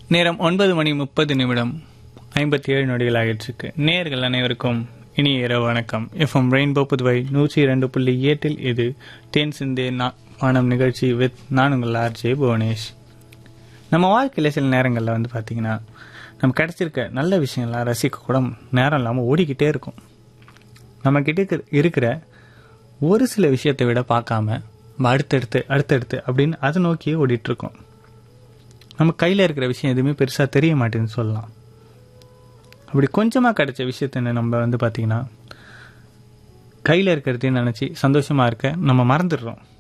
நேரம் ஒன்பது மணி முப்பது நிமிடம் ஐம்பத்தி ஏழு நொடிகள் ஆகிடுச்சிருக்கு நேர்கள் அனைவருக்கும் இனிய இரவு வணக்கம் எஃப்எம் ரெயின்போ புதுவை நூற்றி இரண்டு புள்ளி எட்டில் இது தேன் சிந்தே நா- வானம் நிகழ்ச்சி வித் நான் உங்கள் ஆர்ஜே புவனேஷ் நம்ம வாழ்க்கையில் சில நேரங்களில் வந்து பார்த்தீங்கன்னா நம்ம கிடைச்சிருக்க நல்ல விஷயங்கள்லாம் ரசிக்க கூட நேரம் இல்லாமல் ஓடிக்கிட்டே இருக்கும் நம்ம கிட்ட இருக்கிற- இருக்கிற ஒரு சில விஷயத்தை விட பார்க்காம நம்ம அடுத்தடுத்து அடுத்தடுத்து அப்படின்னு அதை நோக்கியே ஓடிட்டு இருக்கோம் நம்ம கையில் இருக்கிற விஷயம் எதுவுமே பெருசாக தெரிய மாட்டேன்னு சொல்லலாம் அப்படி கொஞ்சமாக கிடைச்ச விஷயத்த நம்ம வந்து பார்த்திங்கன்னா கையில் இருக்கிறதையும் நினச்சி சந்தோஷமாக இருக்க நம்ம மறந்துடுறோம்